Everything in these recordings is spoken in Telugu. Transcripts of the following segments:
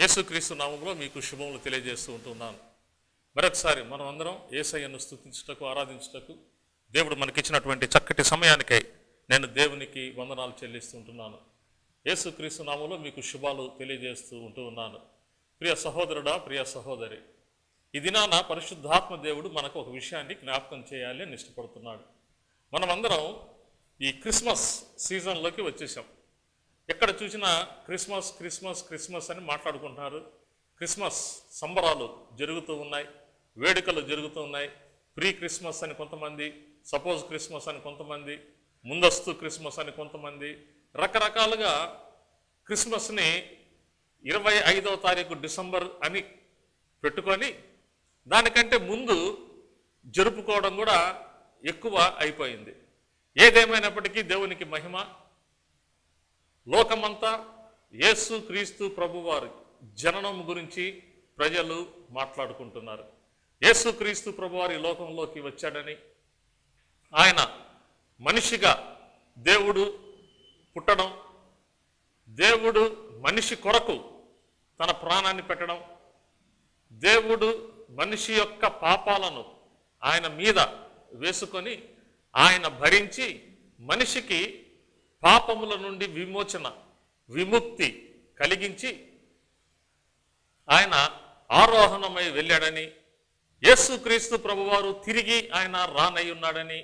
యేసుక్రీస్తు నామంలో మీకు శుభములు తెలియజేస్తూ ఉంటున్నాను మరొకసారి మనం అందరం ఏసయ్యను స్థుతించుటకు ఆరాధించుటకు దేవుడు మనకిచ్చినటువంటి చక్కటి సమయానికై నేను దేవునికి వందనాలు చెల్లిస్తుంటున్నాను యేసుక్రీస్తు నామంలో మీకు శుభాలు తెలియజేస్తూ ఉంటూ ఉన్నాను ప్రియ సహోదరుడా ప్రియ సహోదరి ఈ దినాన పరిశుద్ధాత్మ దేవుడు మనకు ఒక విషయాన్ని జ్ఞాపకం చేయాలి అని ఇష్టపడుతున్నాడు మనమందరం ఈ క్రిస్మస్ సీజన్లోకి వచ్చేసాం ఎక్కడ చూసినా క్రిస్మస్ క్రిస్మస్ క్రిస్మస్ అని మాట్లాడుకుంటున్నారు క్రిస్మస్ సంబరాలు జరుగుతూ ఉన్నాయి వేడుకలు జరుగుతూ ఉన్నాయి ప్రీ క్రిస్మస్ అని కొంతమంది సపోజ్ క్రిస్మస్ అని కొంతమంది ముందస్తు క్రిస్మస్ అని కొంతమంది రకరకాలుగా క్రిస్మస్ని ఇరవై ఐదవ తారీఖు డిసెంబర్ అని పెట్టుకొని దానికంటే ముందు జరుపుకోవడం కూడా ఎక్కువ అయిపోయింది ఏదేమైనప్పటికీ దేవునికి మహిమ లోకమంతా యేసు క్రీస్తు ప్రభువారి జననం గురించి ప్రజలు మాట్లాడుకుంటున్నారు యేసు క్రీస్తు ప్రభువారి లోకంలోకి వచ్చాడని ఆయన మనిషిగా దేవుడు పుట్టడం దేవుడు మనిషి కొరకు తన ప్రాణాన్ని పెట్టడం దేవుడు మనిషి యొక్క పాపాలను ఆయన మీద వేసుకొని ఆయన భరించి మనిషికి పాపముల నుండి విమోచన విముక్తి కలిగించి ఆయన ఆరోహణమై వెళ్ళాడని యేసుక్రీస్తు ప్రభువారు తిరిగి ఆయన రానై ఉన్నాడని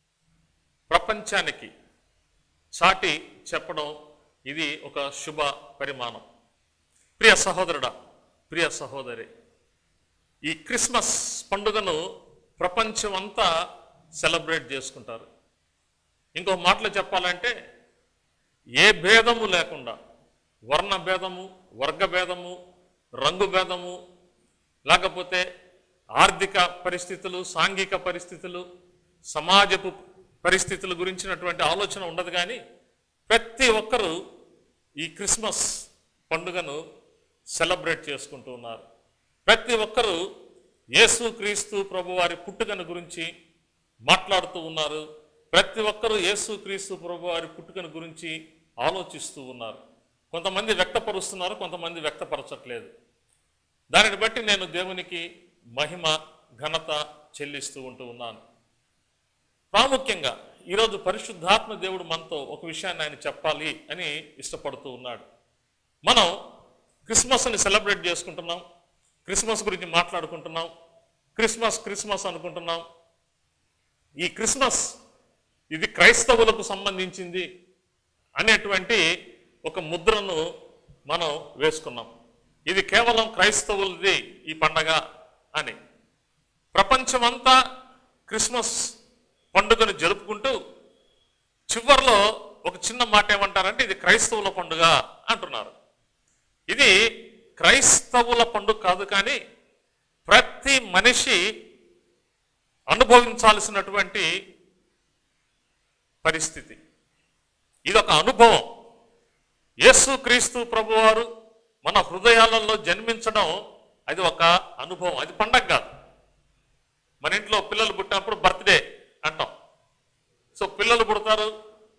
ప్రపంచానికి చాటి చెప్పడం ఇది ఒక శుభ పరిమాణం ప్రియ సహోదరుడా ప్రియ సహోదరి ఈ క్రిస్మస్ పండుగను ప్రపంచం అంతా సెలబ్రేట్ చేసుకుంటారు ఇంకో మాటలో చెప్పాలంటే ఏ భేదము లేకుండా వర్ణ భేదము వర్గ భేదము రంగు భేదము లేకపోతే ఆర్థిక పరిస్థితులు సాంఘిక పరిస్థితులు సమాజపు పరిస్థితుల గురించినటువంటి ఆలోచన ఉండదు కానీ ప్రతి ఒక్కరూ ఈ క్రిస్మస్ పండుగను సెలబ్రేట్ చేసుకుంటూ ఉన్నారు ప్రతి ఒక్కరూ యేసు క్రీస్తు ప్రభువారి పుట్టుకను గురించి మాట్లాడుతూ ఉన్నారు ప్రతి ఒక్కరూ యేసు క్రీస్తు ప్రభువారి పుట్టుకను గురించి ఆలోచిస్తూ ఉన్నారు కొంతమంది వ్యక్తపరుస్తున్నారు కొంతమంది వ్యక్తపరచట్లేదు దానిని బట్టి నేను దేవునికి మహిమ ఘనత చెల్లిస్తూ ఉంటూ ఉన్నాను ప్రాముఖ్యంగా ఈరోజు పరిశుద్ధాత్మ దేవుడు మనతో ఒక విషయాన్ని ఆయన చెప్పాలి అని ఇష్టపడుతూ ఉన్నాడు మనం క్రిస్మస్ని సెలబ్రేట్ చేసుకుంటున్నాం క్రిస్మస్ గురించి మాట్లాడుకుంటున్నాం క్రిస్మస్ క్రిస్మస్ అనుకుంటున్నాం ఈ క్రిస్మస్ ఇది క్రైస్తవులకు సంబంధించింది అనేటువంటి ఒక ముద్రను మనం వేసుకున్నాం ఇది కేవలం క్రైస్తవులది ఈ పండగ అని ప్రపంచమంతా క్రిస్మస్ పండుగను జరుపుకుంటూ చివరిలో ఒక చిన్న మాట ఏమంటారంటే ఇది క్రైస్తవుల పండుగ అంటున్నారు ఇది క్రైస్తవుల పండుగ కాదు కానీ ప్రతి మనిషి అనుభవించాల్సినటువంటి పరిస్థితి ఇది ఒక అనుభవం యేసు క్రీస్తు ప్రభువారు మన హృదయాలలో జన్మించడం అది ఒక అనుభవం అది పండగ కాదు మన ఇంట్లో పిల్లలు పుట్టినప్పుడు బర్త్డే అంటాం సో పిల్లలు పుడతారు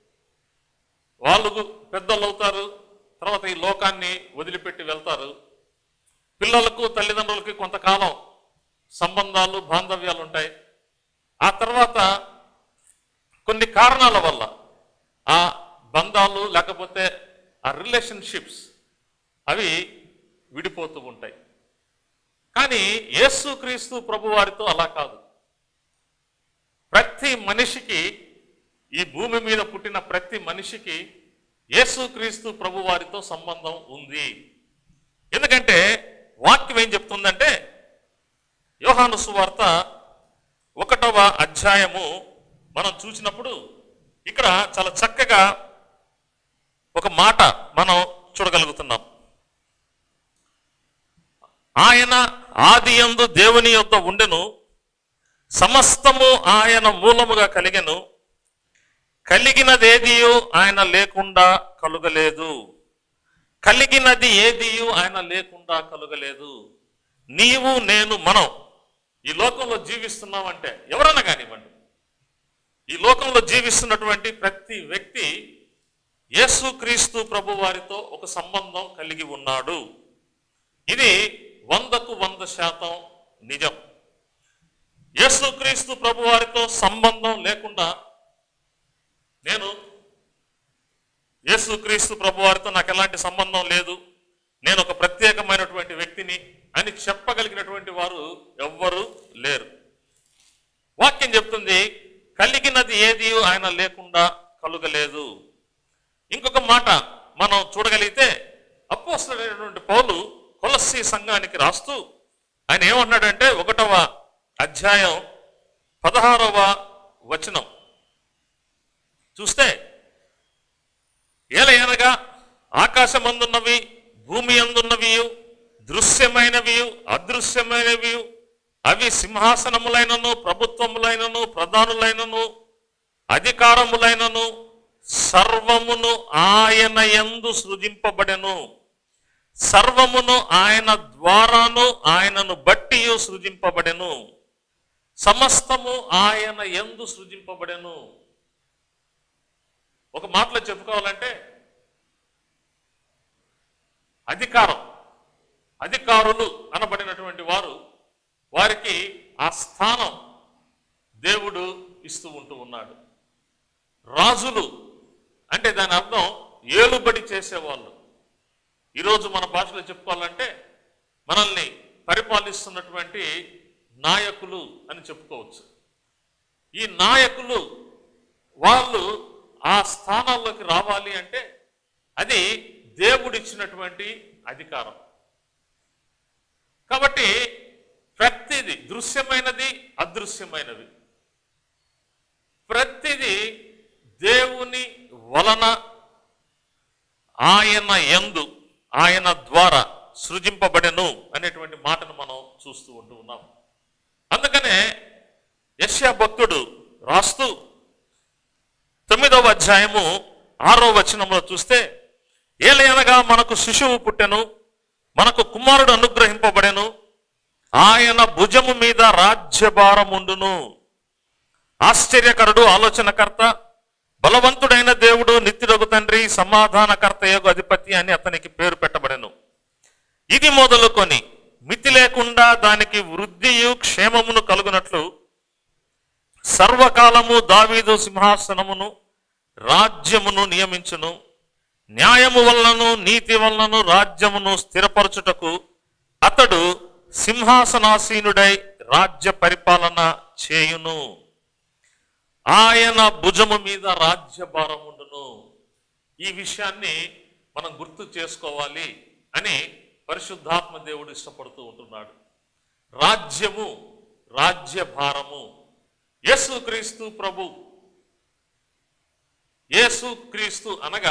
వాళ్ళు పెద్దలు అవుతారు తర్వాత ఈ లోకాన్ని వదిలిపెట్టి వెళ్తారు పిల్లలకు తల్లిదండ్రులకి కొంతకాలం సంబంధాలు బాంధవ్యాలు ఉంటాయి ఆ తర్వాత కొన్ని కారణాల వల్ల ఆ బంధాలు లేకపోతే ఆ రిలేషన్షిప్స్ అవి విడిపోతూ ఉంటాయి కానీ యేసుక్రీస్తు ప్రభు వారితో అలా కాదు ప్రతి మనిషికి ఈ భూమి మీద పుట్టిన ప్రతి మనిషికి యేసుక్రీస్తు ప్రభు వారితో సంబంధం ఉంది ఎందుకంటే వాక్యం ఏం చెప్తుందంటే యోహాను సువార్త ఒకటవ అధ్యాయము మనం చూసినప్పుడు ఇక్కడ చాలా చక్కగా ఒక మాట మనం చూడగలుగుతున్నాం ఆయన ఆది యందు దేవుని యొక్క ఉండెను సమస్తము ఆయన మూలముగా కలిగెను కలిగినదేదియు ఆయన లేకుండా కలుగలేదు కలిగినది ఏదియు ఆయన లేకుండా కలుగలేదు నీవు నేను మనం ఈ లోకంలో జీవిస్తున్నామంటే ఎవరన్నా కానివ్వండి ఈ లోకంలో జీవిస్తున్నటువంటి ప్రతి వ్యక్తి యేసుక్రీస్తు ప్రభు వారితో ఒక సంబంధం కలిగి ఉన్నాడు ఇది వందకు వంద శాతం నిజం యేసుక్రీస్తు ప్రభు వారితో సంబంధం లేకుండా నేను యేసుక్రీస్తు ప్రభు వారితో నాకు ఎలాంటి సంబంధం లేదు నేను ఒక ప్రత్యేకమైనటువంటి వ్యక్తిని అని చెప్పగలిగినటువంటి వారు ఎవ్వరూ లేరు వాక్యం చెప్తుంది కలిగినది ఏది ఆయన లేకుండా కలుగలేదు ఇంకొక మాట మనం చూడగలిగితే అపోస్తుడైనటువంటి పౌలు కొలస్సి సంఘానికి రాస్తూ ఆయన ఏమన్నాడంటే ఒకటవ అధ్యాయం పదహారవ వచనం చూస్తే ఏలయనగా ఆకాశమందున్నవి భూమి అందున్నవి దృశ్యమైనవి అదృశ్యమైనవి అవి సింహాసనములైనను ప్రభుత్వములైనను ప్రధానులైనను అధికారములైనను సర్వమును ఆయన యందు సృజింపబడెను సర్వమును ఆయన ద్వారాను ఆయనను బట్టి సృజింపబడెను సమస్తము ఆయన యందు సృజింపబడెను ఒక మాటలో చెప్పుకోవాలంటే అధికారం అధికారులు అనబడినటువంటి వారు వారికి ఆ స్థానం దేవుడు ఇస్తూ ఉంటూ ఉన్నాడు రాజులు అంటే దాని అర్థం ఏలుబడి చేసేవాళ్ళు ఈరోజు మన భాషలో చెప్పుకోవాలంటే మనల్ని పరిపాలిస్తున్నటువంటి నాయకులు అని చెప్పుకోవచ్చు ఈ నాయకులు వాళ్ళు ఆ స్థానాల్లోకి రావాలి అంటే అది దేవుడిచ్చినటువంటి అధికారం కాబట్టి ప్రతిది దృశ్యమైనది అదృశ్యమైనవి ప్రతిది దేవుని వలన ఆయన యందు ఆయన ద్వారా సృజింపబడెను అనేటువంటి మాటను మనం చూస్తూ ఉంటూ ఉన్నాం అందుకనే యశ్యా భక్తుడు రాస్తూ తొమ్మిదవ అధ్యాయము ఆరో వచనంలో చూస్తే ఏలయనగా మనకు శిశువు పుట్టెను మనకు కుమారుడు అనుగ్రహింపబడెను ఆయన భుజము మీద రాజ్యభారం ఉండును ఆశ్చర్యకరుడు ఆలోచనకర్త బలవంతుడైన దేవుడు నిత్యుడగు తండ్రి సమాధానకర్త యొక్క అధిపతి అని అతనికి పేరు పెట్టబడెను ఇది మొదలుకొని మితి లేకుండా దానికి వృద్ధియు క్షేమమును కలుగునట్లు సర్వకాలము దావీదు సింహాసనమును రాజ్యమును నియమించును న్యాయము వలనను నీతి వలనను రాజ్యమును స్థిరపరచుటకు అతడు సింహాసనాసీనుడై రాజ్య పరిపాలన చేయును ఆయన భుజము మీద రాజ్యభారం ఉండును ఈ విషయాన్ని మనం గుర్తు చేసుకోవాలి అని పరిశుద్ధాత్మ దేవుడు ఇష్టపడుతూ ఉంటున్నాడు రాజ్యము రాజ్యభారము యేసుక్రీస్తు ప్రభు యేసుక్రీస్తు అనగా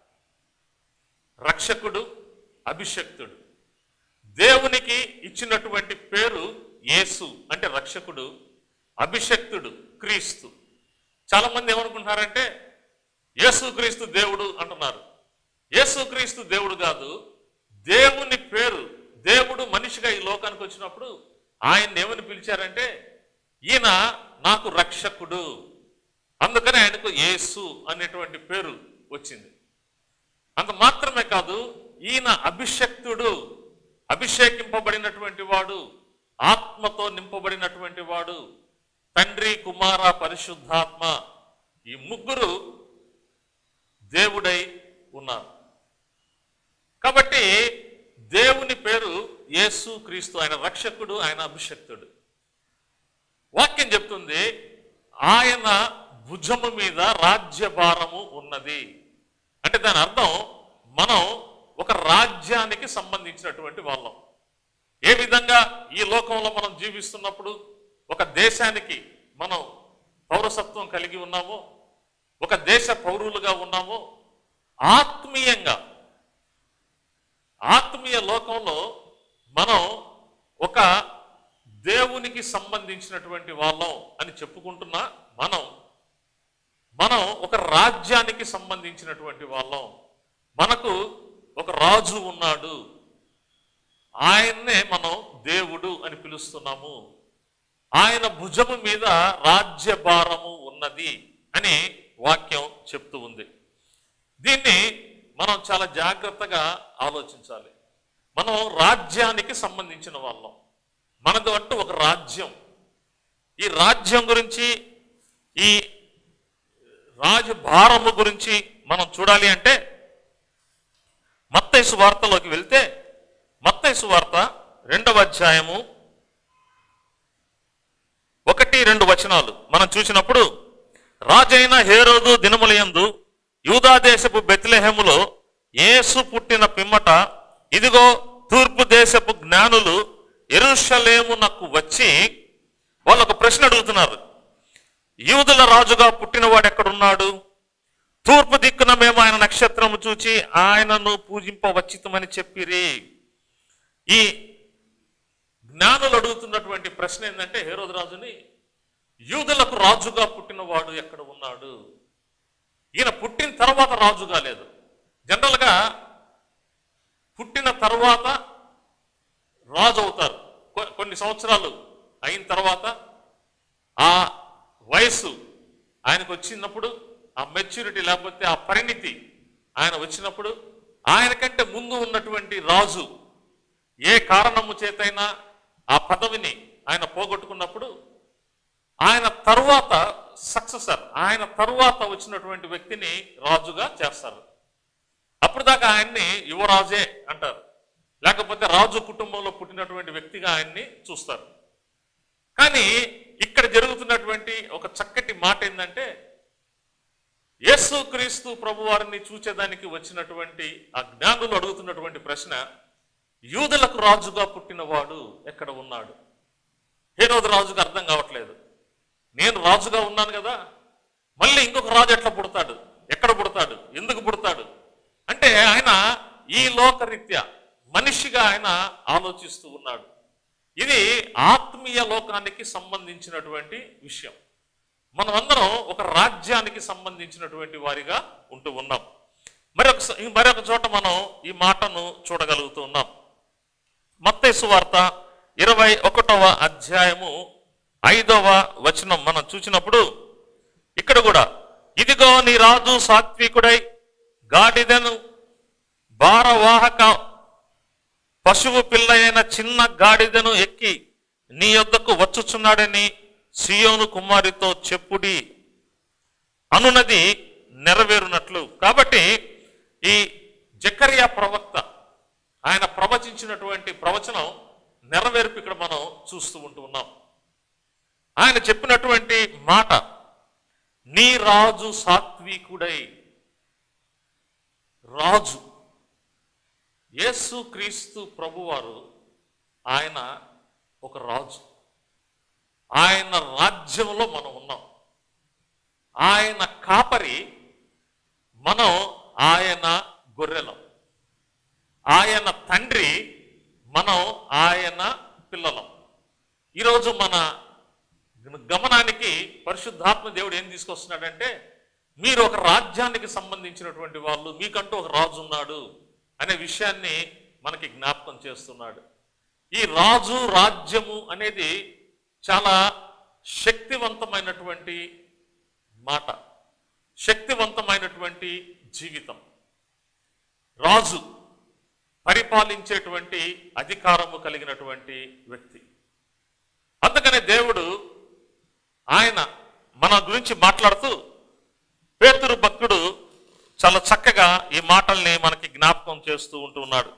రక్షకుడు అభిషక్తుడు దేవునికి ఇచ్చినటువంటి పేరు యేసు అంటే రక్షకుడు అభిషక్తుడు క్రీస్తు చాలా మంది ఏమనుకుంటున్నారంటే యేసుక్రీస్తు దేవుడు అంటున్నారు యేసుక్రీస్తు దేవుడు కాదు దేవుని పేరు దేవుడు మనిషిగా ఈ లోకానికి వచ్చినప్పుడు ఆయన ఏమని పిలిచారంటే ఈయన నాకు రక్షకుడు అందుకనే ఆయనకు యేసు అనేటువంటి పేరు వచ్చింది అంత మాత్రమే కాదు ఈయన అభిషక్తుడు అభిషేకింపబడినటువంటి వాడు ఆత్మతో నింపబడినటువంటి వాడు తండ్రి కుమార పరిశుద్ధాత్మ ఈ ముగ్గురు దేవుడై ఉన్నారు కాబట్టి దేవుని పేరు యేసు క్రీస్తు ఆయన రక్షకుడు ఆయన అభిషక్తుడు వాక్యం చెప్తుంది ఆయన భుజము మీద రాజ్యభారము ఉన్నది అంటే దాని అర్థం మనం ఒక రాజ్యానికి సంబంధించినటువంటి వాళ్ళం ఏ విధంగా ఈ లోకంలో మనం జీవిస్తున్నప్పుడు ఒక దేశానికి మనం పౌరసత్వం కలిగి ఉన్నామో ఒక దేశ పౌరులుగా ఉన్నామో ఆత్మీయంగా ఆత్మీయ లోకంలో మనం ఒక దేవునికి సంబంధించినటువంటి వాళ్ళం అని చెప్పుకుంటున్నా మనం మనం ఒక రాజ్యానికి సంబంధించినటువంటి వాళ్ళం మనకు ఒక రాజు ఉన్నాడు ఆయన్నే మనం దేవుడు అని పిలుస్తున్నాము ఆయన భుజము మీద రాజ్యభారము ఉన్నది అని వాక్యం చెప్తూ ఉంది దీన్ని మనం చాలా జాగ్రత్తగా ఆలోచించాలి మనం రాజ్యానికి సంబంధించిన వాళ్ళం మనది అంటూ ఒక రాజ్యం ఈ రాజ్యం గురించి ఈ రాజభారము గురించి మనం చూడాలి అంటే మత్తైసు వార్తలోకి వెళ్తే మత్తైసు వార్త రెండవ అధ్యాయము ఒకటి రెండు వచనాలు మనం చూసినప్పుడు రాజైన హేరోదు దినములయందు యూదా దేశపు బెత్లెహెములో యేసు పుట్టిన పిమ్మట ఇదిగో తూర్పు దేశపు జ్ఞానులు ఎరుషలేమునకు వచ్చి వాళ్ళు ఒక ప్రశ్న అడుగుతున్నారు యూదుల రాజుగా పుట్టినవాడు ఎక్కడున్నాడు తూర్పు దిక్కున మేము ఆయన నక్షత్రము చూచి ఆయనను పూజింపవచ్చితమని చెప్పిరి ఈ జ్ఞానులు అడుగుతున్నటువంటి ప్రశ్న ఏంటంటే హేరోదు రాజుని యూదులకు రాజుగా పుట్టినవాడు ఎక్కడ ఉన్నాడు ఈయన పుట్టిన తర్వాత రాజు కాలేదు జనరల్గా పుట్టిన తర్వాత రాజు అవుతారు కొ- కొన్ని సంవత్సరాలు అయిన తర్వాత ఆ వయస్సు ఆయనకు వచ్చినప్పుడు ఆ మెచ్యూరిటీ లేకపోతే ఆ పరిణితి ఆయన వచ్చినప్పుడు ఆయన కంటే ముందు ఉన్నటువంటి రాజు ఏ కారణము చేతైనా ఆ పదవిని ఆయన పోగొట్టుకున్నప్పుడు ఆయన తరువాత సక్సెసర్ ఆయన తరువాత వచ్చినటువంటి వ్యక్తిని రాజుగా చేస్తారు అప్పుడు దాకా ఆయన్ని యువరాజే అంటారు లేకపోతే రాజు కుటుంబంలో పుట్టినటువంటి వ్యక్తిగా ఆయన్ని చూస్తారు కానీ ఇక్కడ జరుగుతున్నటువంటి ఒక చక్కటి మాట ఏంటంటే యేసు క్రీస్తు ప్రభు వారిని చూచేదానికి వచ్చినటువంటి ఆ జ్ఞానులు అడుగుతున్నటువంటి ప్రశ్న యూదులకు రాజుగా పుట్టినవాడు ఎక్కడ ఉన్నాడు హేరోదు రాజుగా అర్థం కావట్లేదు నేను రాజుగా ఉన్నాను కదా మళ్ళీ ఇంకొక రాజు ఎట్లా పుడతాడు ఎక్కడ పుడతాడు ఎందుకు పుడతాడు అంటే ఆయన ఈ లోకరీత్యా మనిషిగా ఆయన ఆలోచిస్తూ ఉన్నాడు ఇది ఆత్మీయ లోకానికి సంబంధించినటువంటి విషయం మనం అందరం ఒక రాజ్యానికి సంబంధించినటువంటి వారిగా ఉంటూ ఉన్నాం మరొక స- మరొక చోట మనం ఈ మాటను చూడగలుగుతూ ఉన్నాం మత్తేసు వార్త ఇరవై ఒకటవ అధ్యాయము ఐదవ వచనం మనం చూసినప్పుడు ఇక్కడ కూడా ఇదిగో నీ రాజు సాత్వికుడై గాడిదను భారవాహక పశువు పిల్ల అయిన చిన్న గాడిదను ఎక్కి నీ యొద్దకు వచ్చుచున్నాడని సియోను కుమారితో చెప్పుడి అనునది నెరవేరునట్లు కాబట్టి ఈ జకరియా ప్రవక్త ఆయన ప్రవచించినటువంటి ప్రవచనం నెరవేర్పు ఇక్కడ మనం చూస్తూ ఉంటూ ఉన్నాం ఆయన చెప్పినటువంటి మాట నీ రాజు సాత్వికుడై రాజు యేసు క్రీస్తు ప్రభువారు ఆయన ఒక రాజు ఆయన రాజ్యంలో మనం ఉన్నాం ఆయన కాపరి మనం ఆయన గొర్రెలం ఆయన తండ్రి మనం ఆయన పిల్లలం ఈరోజు మన గమనానికి పరిశుద్ధాత్మ దేవుడు ఏం తీసుకొస్తున్నాడంటే మీరు ఒక రాజ్యానికి సంబంధించినటువంటి వాళ్ళు మీకంటూ ఒక రాజు ఉన్నాడు అనే విషయాన్ని మనకి జ్ఞాపకం చేస్తున్నాడు ఈ రాజు రాజ్యము అనేది చాలా శక్తివంతమైనటువంటి మాట శక్తివంతమైనటువంటి జీవితం రాజు పరిపాలించేటువంటి అధికారము కలిగినటువంటి వ్యక్తి అందుకనే దేవుడు ఆయన మన గురించి మాట్లాడుతూ పేతురు భక్తుడు చాలా చక్కగా ఈ మాటల్ని మనకి జ్ఞాపకం చేస్తూ ఉంటూ ఉన్నాడు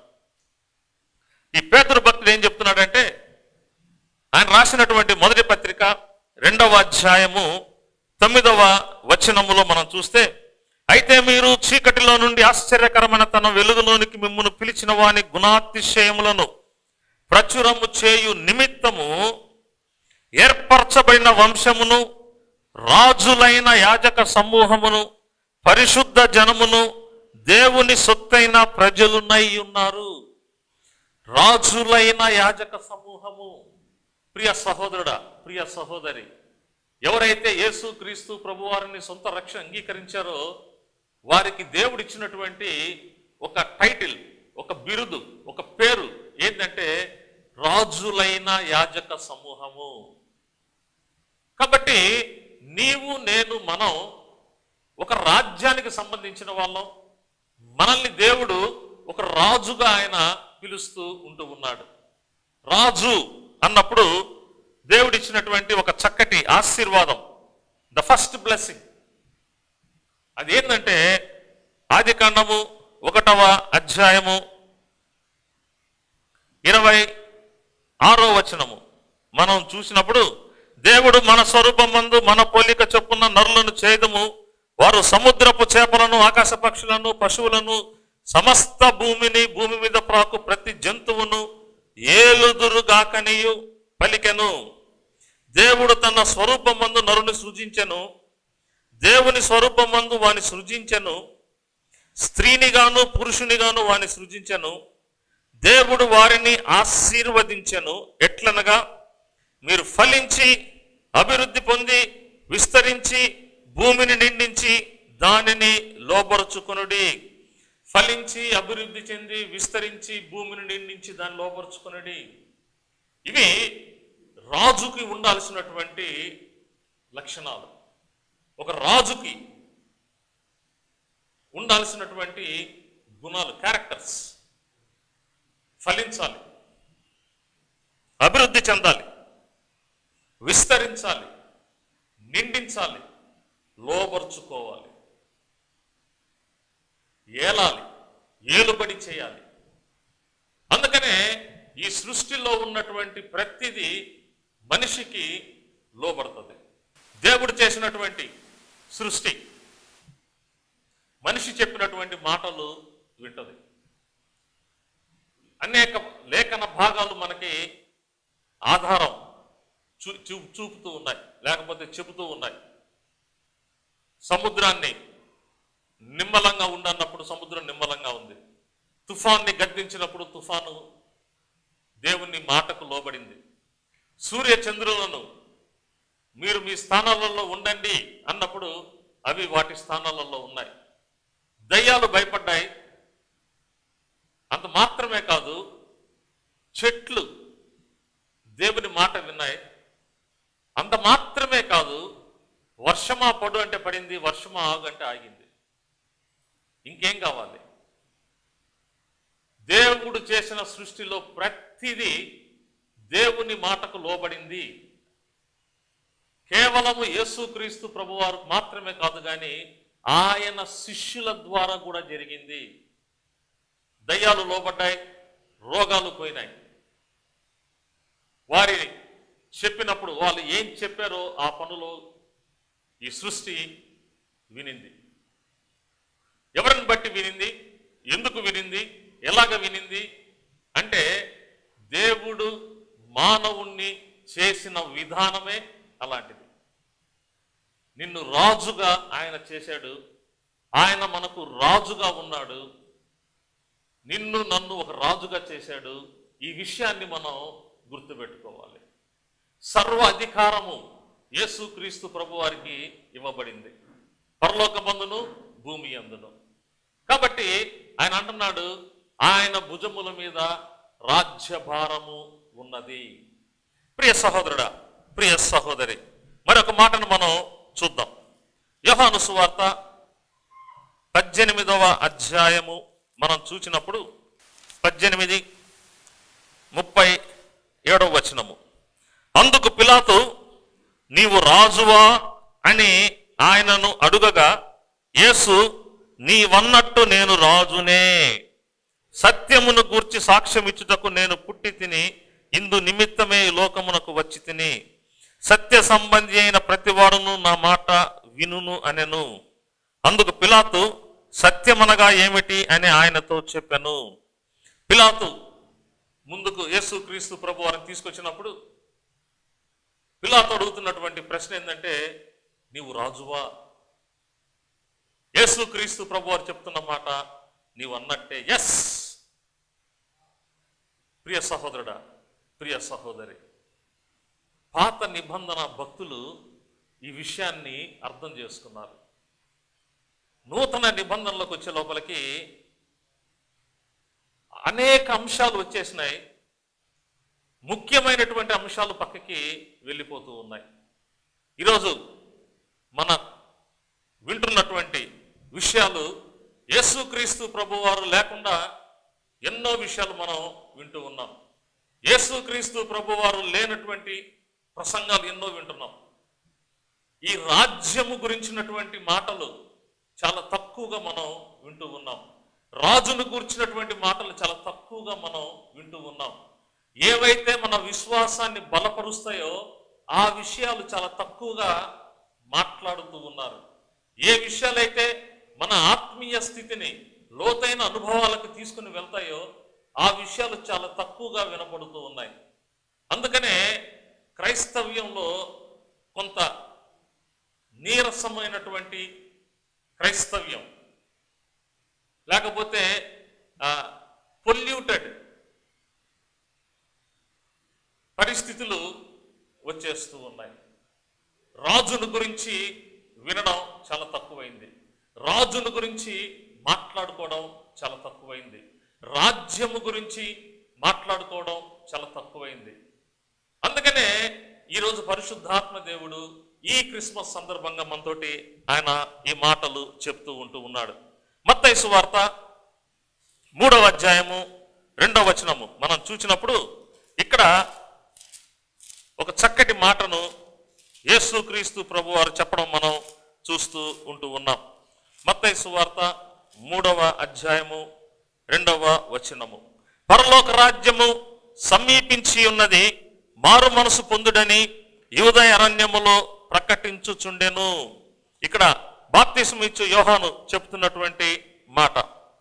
ఈ పేతురు భక్తుడు ఏం చెప్తున్నాడంటే ఆయన రాసినటువంటి మొదటి పత్రిక రెండవ అధ్యాయము తొమ్మిదవ వచనములో మనం చూస్తే అయితే మీరు చీకటిలో నుండి ఆశ్చర్యకరమైన తన వెలుగులోనికి మిమ్మును పిలిచిన వాని గుణాతిశయములను ప్రచురము చేయు నిమిత్తము ఏర్పరచబడిన వంశమును రాజులైన యాజక సమూహమును పరిశుద్ధ జనమును దేవుని సొత్తైన ప్రజలునై ఉన్నారు రాజులైన యాజక సమూహము ప్రియ సహోదరుడా ప్రియ సహోదరి ఎవరైతే యేసు క్రీస్తు ప్రభువారిని సొంత రక్ష అంగీకరించారో వారికి దేవుడు ఇచ్చినటువంటి ఒక టైటిల్ ఒక బిరుదు ఒక పేరు ఏంటంటే రాజులైన యాజక సమూహము కాబట్టి నీవు నేను మనం ఒక రాజ్యానికి సంబంధించిన వాళ్ళం మనల్ని దేవుడు ఒక రాజుగా ఆయన పిలుస్తూ ఉంటూ ఉన్నాడు రాజు అన్నప్పుడు దేవుడిచ్చినటువంటి ఒక చక్కటి ఆశీర్వాదం ద ఫస్ట్ బ్లెస్సింగ్ అది ఏంటంటే ఆది కాండము ఒకటవ అధ్యాయము ఇరవై ఆరో వచనము మనం చూసినప్పుడు దేవుడు మన స్వరూపమందు మన పోలిక చొప్పున నరులను చేయదము వారు సముద్రపు చేపలను ఆకాశ పక్షులను పశువులను సమస్త భూమిని భూమి మీద ప్రాకు ప్రతి జంతువును ఏలుదురుగాకనియు పలికెను దేవుడు తన స్వరూపమందు నరుని సృజించెను దేవుని స్వరూపమందు వాని సృజించెను స్త్రీనిగాను పురుషునిగాను వాని సృజించెను దేవుడు వారిని ఆశీర్వదించెను ఎట్లనగా మీరు ఫలించి అభివృద్ధి పొంది విస్తరించి భూమిని నిండించి దానిని లోపరుచుకొనుడి ఫలించి అభివృద్ధి చెంది విస్తరించి భూమిని నిండించి దాన్ని లోపరుచుకొనుడి ఇవి రాజుకి ఉండాల్సినటువంటి లక్షణాలు ఒక రాజుకి ఉండాల్సినటువంటి గుణాలు క్యారెక్టర్స్ ఫలించాలి అభివృద్ధి చెందాలి విస్తరించాలి నిండించాలి లోబర్చుకోవాలి ఏలాలి ఏలుబడి చేయాలి అందుకనే ఈ సృష్టిలో ఉన్నటువంటి ప్రతిదీ మనిషికి లోబడుతుంది దేవుడు చేసినటువంటి సృష్టి మనిషి చెప్పినటువంటి మాటలు వింటది అనేక లేఖన భాగాలు మనకి ఆధారం చూ చూ చూపుతూ ఉన్నాయి లేకపోతే చెబుతూ ఉన్నాయి సముద్రాన్ని నిమ్మలంగా ఉండన్నప్పుడు సముద్రం నిమ్మలంగా ఉంది తుఫాన్ని గద్దించినప్పుడు తుఫాను దేవుని మాటకు లోబడింది సూర్య చంద్రులను మీరు మీ స్థానాలలో ఉండండి అన్నప్పుడు అవి వాటి స్థానాలలో ఉన్నాయి దయ్యాలు భయపడ్డాయి అంత మాత్రమే కాదు చెట్లు దేవుని మాట విన్నాయి అంత మాత్రమే కాదు వర్షమా పడు అంటే పడింది వర్షమా ఆగు అంటే ఆగింది ఇంకేం కావాలి దేవుడు చేసిన సృష్టిలో ప్రతిదీ దేవుని మాటకు లోబడింది కేవలము యేసుక్రీస్తు ప్రభువారు మాత్రమే కాదు కానీ ఆయన శిష్యుల ద్వారా కూడా జరిగింది దయ్యాలు లోబడ్డాయి రోగాలు పోయినాయి వారి చెప్పినప్పుడు వాళ్ళు ఏం చెప్పారో ఆ పనులు ఈ సృష్టి వినింది ఎవరిని బట్టి వినింది ఎందుకు వినింది ఎలాగ వినింది అంటే దేవుడు మానవుణ్ణి చేసిన విధానమే అలాంటిది నిన్ను రాజుగా ఆయన చేశాడు ఆయన మనకు రాజుగా ఉన్నాడు నిన్ను నన్ను ఒక రాజుగా చేశాడు ఈ విషయాన్ని మనం గుర్తుపెట్టుకోవాలి సర్వ అధికారము యేసుక్రీస్తు ప్రభు వారికి ఇవ్వబడింది పరలోకమందును భూమి అందును కాబట్టి ఆయన అంటున్నాడు ఆయన భుజముల మీద రాజ్యభారము ఉన్నది ప్రియ సహోదరుడా ప్రియ సహోదరి మరొక మాటను మనం చూద్దాం యోహాను సువార్త పద్దెనిమిదవ అధ్యాయము మనం చూసినప్పుడు పద్దెనిమిది ముప్పై ఏడవ వచనము అందుకు పిలాతు నీవు రాజువా అని ఆయనను అడుగగా యేసు నీవన్నట్టు నేను రాజునే సత్యమును గూర్చి సాక్ష్యం ఇచ్చుటకు నేను పుట్టి తిని ఇందు నిమిత్తమే ఈ లోకమునకు వచ్చి తిని సత్య సంబంధి అయిన ప్రతివాడును నా మాట వినును అనెను అందుకు పిలాతు సత్యమనగా ఏమిటి అని ఆయనతో చెప్పాను పిలాతు ముందుకు యేసు క్రీస్తు ప్రభు వారిని తీసుకొచ్చినప్పుడు పిలాతు అడుగుతున్నటువంటి ప్రశ్న ఏంటంటే నీవు రాజువా యేసు క్రీస్తు ప్రభు వారు చెప్తున్న మాట నీవు అన్నట్టే ఎస్ ప్రియ సహోదరుడా ప్రియ సహోదరి పాత నిబంధన భక్తులు ఈ విషయాన్ని అర్థం చేసుకున్నారు నూతన నిబంధనలకు వచ్చే లోపలికి అనేక అంశాలు వచ్చేసినాయి ముఖ్యమైనటువంటి అంశాలు పక్కకి వెళ్ళిపోతూ ఉన్నాయి ఈరోజు మన వింటున్నటువంటి విషయాలు యేసుక్రీస్తు ప్రభువారు లేకుండా ఎన్నో విషయాలు మనం వింటూ ఉన్నాం యేసుక్రీస్తు ప్రభువారు లేనటువంటి ప్రసంగాలు ఎన్నో వింటున్నాం ఈ రాజ్యము గురించినటువంటి మాటలు చాలా తక్కువగా మనం వింటూ ఉన్నాం రాజును గురించినటువంటి మాటలు చాలా తక్కువగా మనం వింటూ ఉన్నాం ఏవైతే మన విశ్వాసాన్ని బలపరుస్తాయో ఆ విషయాలు చాలా తక్కువగా మాట్లాడుతూ ఉన్నారు ఏ విషయాలైతే మన ఆత్మీయ స్థితిని లోతైన అనుభవాలకు తీసుకుని వెళ్తాయో ఆ విషయాలు చాలా తక్కువగా వినపడుతూ ఉన్నాయి అందుకనే క్రైస్తవ్యంలో కొంత నీరసమైనటువంటి క్రైస్తవ్యం లేకపోతే పొల్యూటెడ్ పరిస్థితులు వచ్చేస్తూ ఉన్నాయి రాజును గురించి వినడం చాలా తక్కువైంది రాజును గురించి మాట్లాడుకోవడం చాలా తక్కువైంది రాజ్యము గురించి మాట్లాడుకోవడం చాలా తక్కువైంది అందుకనే ఈరోజు పరిశుద్ధాత్మ దేవుడు ఈ క్రిస్మస్ సందర్భంగా మనతోటి ఆయన ఈ మాటలు చెప్తూ ఉంటూ ఉన్నాడు మత్తయి వార్త మూడవ అధ్యాయము రెండవ వచనము మనం చూసినప్పుడు ఇక్కడ ఒక చక్కటి మాటను యేసుక్రీస్తు ప్రభు వారు చెప్పడం మనం చూస్తూ ఉంటూ ఉన్నాం మత్తయి సువార్త మూడవ అధ్యాయము రెండవ వచనము పరలోక రాజ్యము సమీపించి ఉన్నది మారు మనసు పొందుడని యూదయ అరణ్యములో ప్రకటించుచుండెను ఇక్కడ బాప్తిసం ఇచ్చు యోహాను చెప్తున్నటువంటి మాట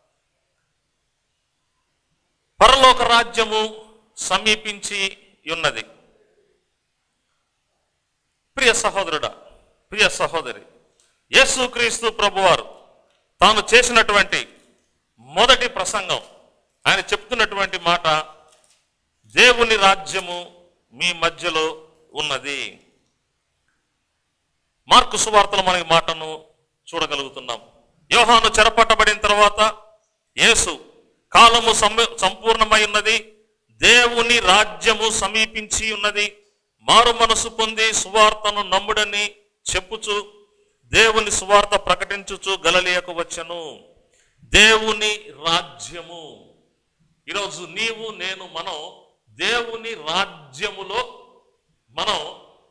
పరలోక రాజ్యము సమీపించి ఉన్నది ప్రియ సహోదరుడా ప్రియ సహోదరి యేసుక్రీస్తు ప్రభువారు తాను చేసినటువంటి మొదటి ప్రసంగం ఆయన చెప్తున్నటువంటి మాట దేవుని రాజ్యము మీ మధ్యలో ఉన్నది మార్కు సువార్తలు మన ఈ మాటను చూడగలుగుతున్నాం యోహాను చెరపట్టబడిన తర్వాత యేసు కాలము సమ- సంపూర్ణమై ఉన్నది దేవుని రాజ్యము సమీపించి ఉన్నది మారు మనసు పొంది సువార్తను నమ్ముడని చెప్పుచు దేవుని సువార్త ప్రకటించుచు గలలియకు వచ్చను దేవుని రాజ్యము ఈరోజు నీవు నేను మనం దేవుని రాజ్యములో మనం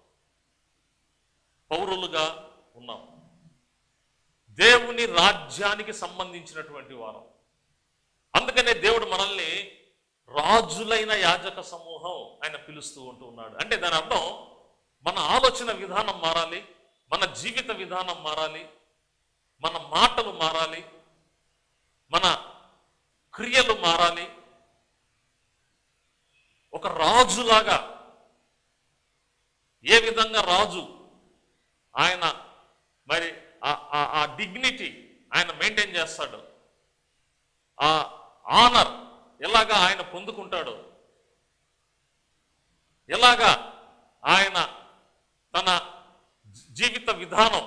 పౌరులుగా ఉన్నాం దేవుని రాజ్యానికి సంబంధించినటువంటి వారం అందుకనే దేవుడు మనల్ని రాజులైన యాజక సమూహం ఆయన పిలుస్తూ ఉంటూ ఉన్నాడు అంటే దాని అర్థం మన ఆలోచన విధానం మారాలి మన జీవిత విధానం మారాలి మన మాటలు మారాలి మన క్రియలు మారాలి ఒక రాజులాగా ఏ విధంగా రాజు ఆయన మరి ఆ- ఆ- ఆ డిగ్నిటీ ఆయన మెయింటైన్ చేస్తాడు ఆ ఆనర్ ఎలాగా ఆయన పొందుకుంటాడు ఎలాగా ఆయన తన జీవిత విధానం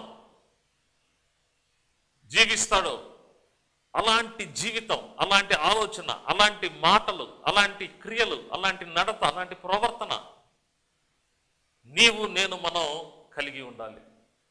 జీవిస్తాడో అలాంటి జీవితం అలాంటి ఆలోచన అలాంటి మాటలు అలాంటి క్రియలు అలాంటి నడత అలాంటి ప్రవర్తన నీవు నేను మనం కలిగి ఉండాలి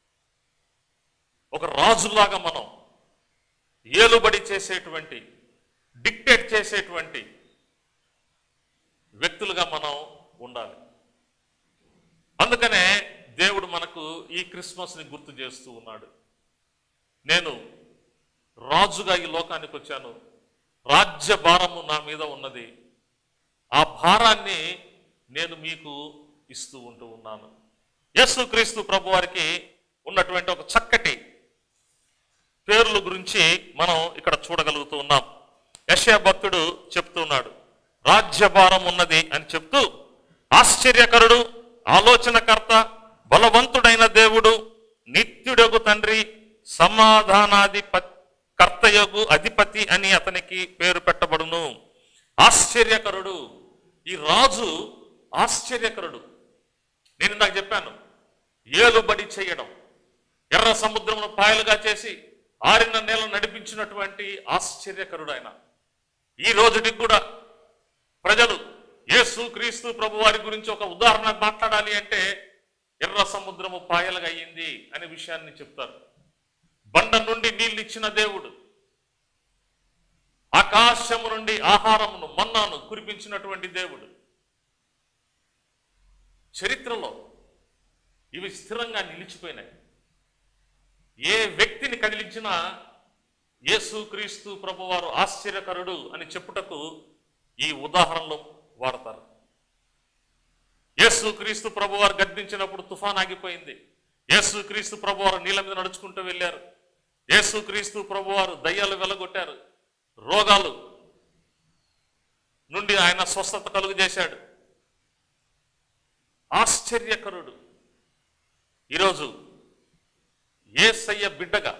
ఒక రాజులాగా మనం ఏలుబడి చేసేటువంటి డిక్టేట్ చేసేటువంటి వ్యక్తులుగా మనం ఉండాలి అందుకనే దేవుడు మనకు ఈ క్రిస్మస్ని గుర్తు చేస్తూ ఉన్నాడు నేను రాజుగా ఈ లోకానికి వచ్చాను రాజ్య భారము నా మీద ఉన్నది ఆ భారాన్ని నేను మీకు ఇస్తూ ఉంటూ ఉన్నాను యేసు క్రీస్తు ప్రభు వారికి ఉన్నటువంటి ఒక చక్కటి పేర్ల గురించి మనం ఇక్కడ చూడగలుగుతూ ఉన్నాం యశయ భక్తుడు చెప్తున్నాడు రాజ్యభారం ఉన్నది అని చెప్తూ ఆశ్చర్యకరుడు ఆలోచనకర్త బలవంతుడైన దేవుడు నిత్యుడగు తండ్రి సమాధానాధిప కర్తయగు అధిపతి అని అతనికి పేరు పెట్టబడును ఆశ్చర్యకరుడు ఈ రాజు ఆశ్చర్యకరుడు నేను నాకు చెప్పాను ఏలుబడి చేయడం ఎర్ర సముద్రమును పాయలుగా చేసి ఆరిన నేల నడిపించినటువంటి ఆశ్చర్యకరుడు ఆయన ఈ రోజుకి కూడా ప్రజలు యేసు క్రీస్తు ప్రభు వారి గురించి ఒక ఉదాహరణ మాట్లాడాలి అంటే ఎర్ర సముద్రము పాయలుగా అయ్యింది అనే విషయాన్ని చెప్తారు బండ నుండి నీళ్ళు ఇచ్చిన దేవుడు ఆ ఆకాశము నుండి ఆహారమును మన్నాను కురిపించినటువంటి దేవుడు చరిత్రలో ఇవి స్థిరంగా నిలిచిపోయినాయి ఏ వ్యక్తిని కదిలించినా యేసుక్రీస్తు ప్రభువారు ఆశ్చర్యకరుడు అని చెప్పుటకు ఈ ఉదాహరణలు వాడతారు యేసుక్రీస్తు ప్రభువారు గద్దించినప్పుడు తుఫాన్ ఆగిపోయింది యేసుక్రీస్తు ప్రభువారు నీళ్ళ మీద నడుచుకుంటూ వెళ్ళారు యేసుక్రీస్తు ప్రభువారు దయ్యాలు వెలగొట్టారు రోగాలు నుండి ఆయన స్వస్థత కలుగు చేశాడు ఆశ్చర్యకరుడు ఈరోజు ఏసయ్య బిడ్డగా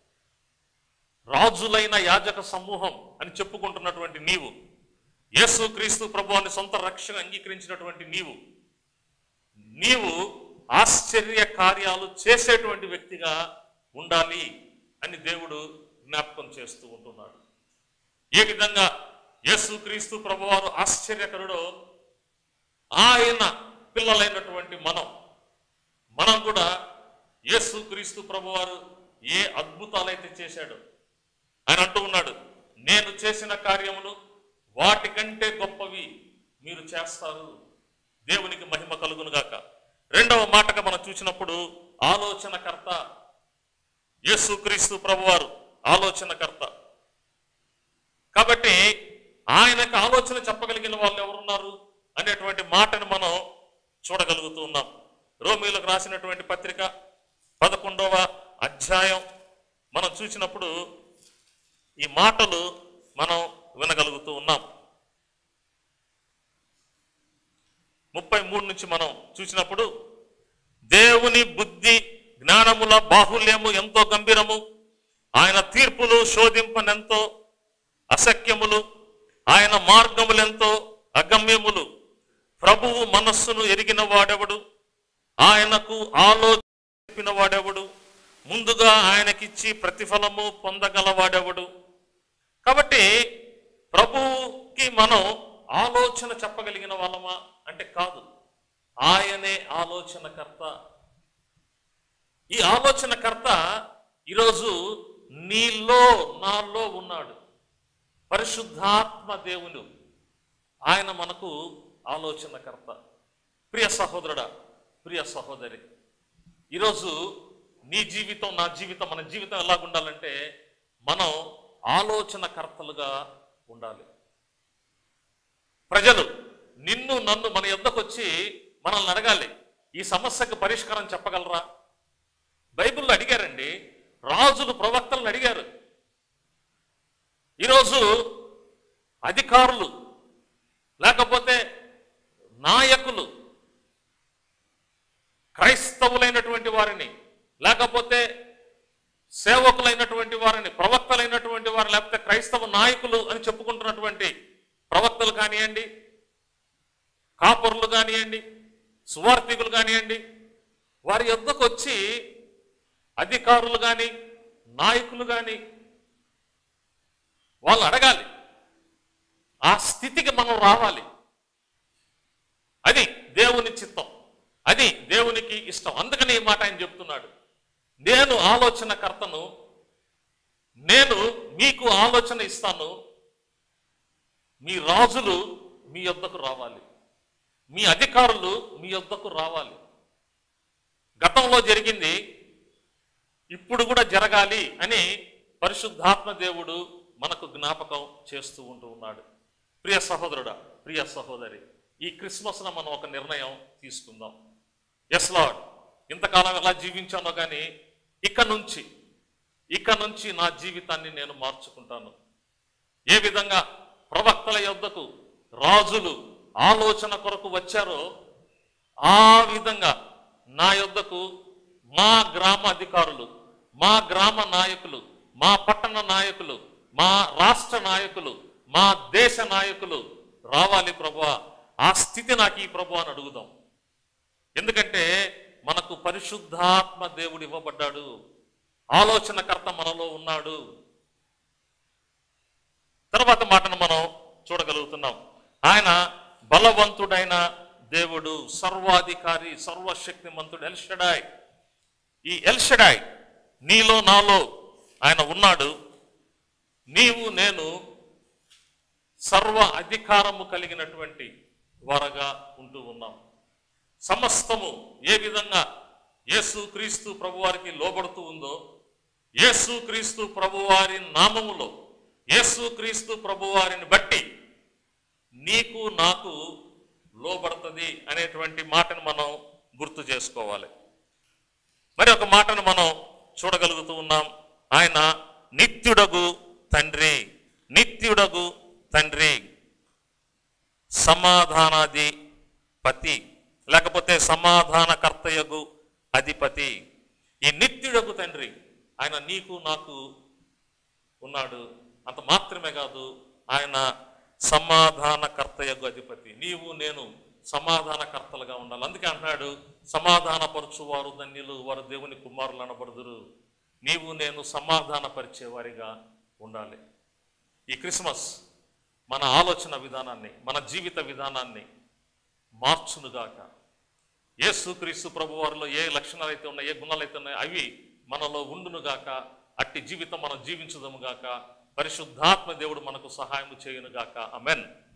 రాజులైన యాజక సమూహం అని చెప్పుకుంటున్నటువంటి నీవు యేసుక్రీస్తు ప్రభువాన్ని సొంత రక్షణ అంగీకరించినటువంటి నీవు నీవు ఆశ్చర్య కార్యాలు చేసేటువంటి వ్యక్తిగా ఉండాలి అని దేవుడు జ్ఞాపకం చేస్తూ ఉంటున్నాడు ఏ విధంగా యేసుక్రీస్తు ప్రభువారు ఆశ్చర్యకరుడో ఆయన పిల్లలైనటువంటి మనం మనం కూడా యేసుక్రీస్తు ప్రభువారు ఏ అద్భుతాలైతే చేశాడో ఆయన అంటూ ఉన్నాడు నేను చేసిన కార్యములు వాటికంటే గొప్పవి మీరు చేస్తారు దేవునికి మహిమ కలుగును గాక రెండవ మాటగా మనం చూసినప్పుడు ఆలోచనకర్త యేసుక్రీస్తు ప్రభువారు ఆలోచనకర్త కాబట్టి ఆయనకు ఆలోచన చెప్పగలిగిన వాళ్ళు ఎవరున్నారు అనేటువంటి మాటను మనం చూడగలుగుతూ ఉన్నాం రోమిలకు రాసినటువంటి పత్రిక పదకొండవ అధ్యాయం మనం చూసినప్పుడు ఈ మాటలు మనం వినగలుగుతూ ఉన్నాం ముప్పై మూడు నుంచి మనం చూసినప్పుడు దేవుని బుద్ధి జ్ఞానముల బాహుల్యము ఎంతో గంభీరము ఆయన తీర్పులు శోధింపనెంతో అసఖ్యములు ఆయన మార్గములెంతో అగమ్యములు ప్రభువు మనస్సును ఎరిగిన వాడెవడు ఆయనకు ఆలోచన చెప్పిన వాడెవడు ముందుగా ఆయనకిచ్చి ప్రతిఫలము పొందగలవాడెవడు కాబట్టి ప్రభువుకి మనం ఆలోచన చెప్పగలిగిన వాళ్ళమా అంటే కాదు ఆయనే ఆలోచనకర్త ఈ ఆలోచనకర్త ఈరోజు నీలో నాలో ఉన్నాడు పరిశుద్ధాత్మ దేవుడు ఆయన మనకు ఆలోచనకర్త ప్రియ సహోదరుడా ప్రియ సహోదరి ఈరోజు నీ జీవితం నా జీవితం మన జీవితం ఎలా ఉండాలంటే మనం ఆలోచనకర్తలుగా ఉండాలి ప్రజలు నిన్ను నన్ను మన యొద్దకు వచ్చి మనల్ని అడగాలి ఈ సమస్యకు పరిష్కారం చెప్పగలరా బైబిల్లో అడిగారండి రాజులు ప్రవక్తలను అడిగారు ఈరోజు అధికారులు లేకపోతే నాయకులు క్రైస్తవులైనటువంటి వారిని లేకపోతే సేవకులైనటువంటి వారిని ప్రవక్తలైనటువంటి వారు లేకపోతే క్రైస్తవ నాయకులు అని చెప్పుకుంటున్నటువంటి ప్రవక్తలు కానివ్వండి కాపరులు కానివ్వండి సువార్థికులు కానివ్వండి వారి యొద్దకు వచ్చి అధికారులు కానీ నాయకులు కానీ వాళ్ళు అడగాలి ఆ స్థితికి మనం రావాలి అది దేవుని చిత్తం అది దేవునికి ఇష్టం అందుకని ఈ మాట ఆయన చెప్తున్నాడు నేను ఆలోచనకర్తను నేను మీకు ఆలోచన ఇస్తాను మీ రాజులు మీ యొద్దకు రావాలి మీ అధికారులు మీ యొద్దకు రావాలి గతంలో జరిగింది ఇప్పుడు కూడా జరగాలి అని పరిశుద్ధాత్మ దేవుడు మనకు జ్ఞాపకం చేస్తూ ఉంటూ ఉన్నాడు ప్రియ సహోదరుడా ప్రియ సహోదరి ఈ క్రిస్మస్న మనం ఒక నిర్ణయం తీసుకుందాం ఎస్ లాడ్ ఇంతకాలం ఎలా జీవించానో కానీ ఇక నుంచి ఇక నుంచి నా జీవితాన్ని నేను మార్చుకుంటాను ఏ విధంగా ప్రవక్తల యొద్దకు రాజులు ఆలోచన కొరకు వచ్చారో ఆ విధంగా నా యొద్దకు మా గ్రామ అధికారులు మా గ్రామ నాయకులు మా పట్టణ నాయకులు మా రాష్ట్ర నాయకులు మా దేశ నాయకులు రావాలి ప్రభువా ఆ స్థితి నాకు ఈ ప్రభు అని అడుగుదాం ఎందుకంటే మనకు పరిశుద్ధాత్మ దేవుడు ఇవ్వబడ్డాడు ఆలోచనకర్త మనలో ఉన్నాడు తర్వాత మాటను మనం చూడగలుగుతున్నాం ఆయన బలవంతుడైన దేవుడు సర్వాధికారి సర్వశక్తిమంతుడు ఎల్షడాయ్ ఈ ఎల్షడాయ్ నీలో నాలో ఆయన ఉన్నాడు నీవు నేను సర్వ అధికారము కలిగినటువంటి వారగా ఉంటూ ఉన్నాం సమస్తము ఏ విధంగా యేసు క్రీస్తు ప్రభువారికి లోబడుతూ ఉందో యేసు క్రీస్తు ప్రభువారి నామములో యేసు క్రీస్తు ప్రభువారిని బట్టి నీకు నాకు లోబడుతుంది అనేటువంటి మాటను మనం గుర్తు చేసుకోవాలి మరి ఒక మాటను మనం చూడగలుగుతూ ఉన్నాం ఆయన నిత్యుడగు తండ్రి నిత్యుడగు తండ్రి సమాధానాది పతి లేకపోతే సమాధానకర్తయగు అధిపతి ఈ నిత్యుడగు తండ్రి ఆయన నీకు నాకు ఉన్నాడు అంత మాత్రమే కాదు ఆయన సమాధానకర్తయగు అధిపతి నీవు నేను సమాధానకర్తలుగా ఉండాలి అందుకే అంటున్నాడు సమాధానపరచువారు ధన్యులు వారు దేవుని కుమారులు అనబడుదురు నీవు నేను సమాధానపరిచేవారిగా ఉండాలి ఈ క్రిస్మస్ మన ఆలోచన విధానాన్ని మన జీవిత విధానాన్ని మార్చునుగాక యేసుక్రీస్తు ప్రభు వారిలో ఏ లక్షణాలు అయితే ఉన్నాయో ఏ గుణాలు అయితే ఉన్నాయో అవి మనలో ఉండునుగాక అట్టి జీవితం మనం జీవించుదము గాక పరిశుద్ధాత్మ దేవుడు మనకు సహాయం చేయునుగాక అమెన్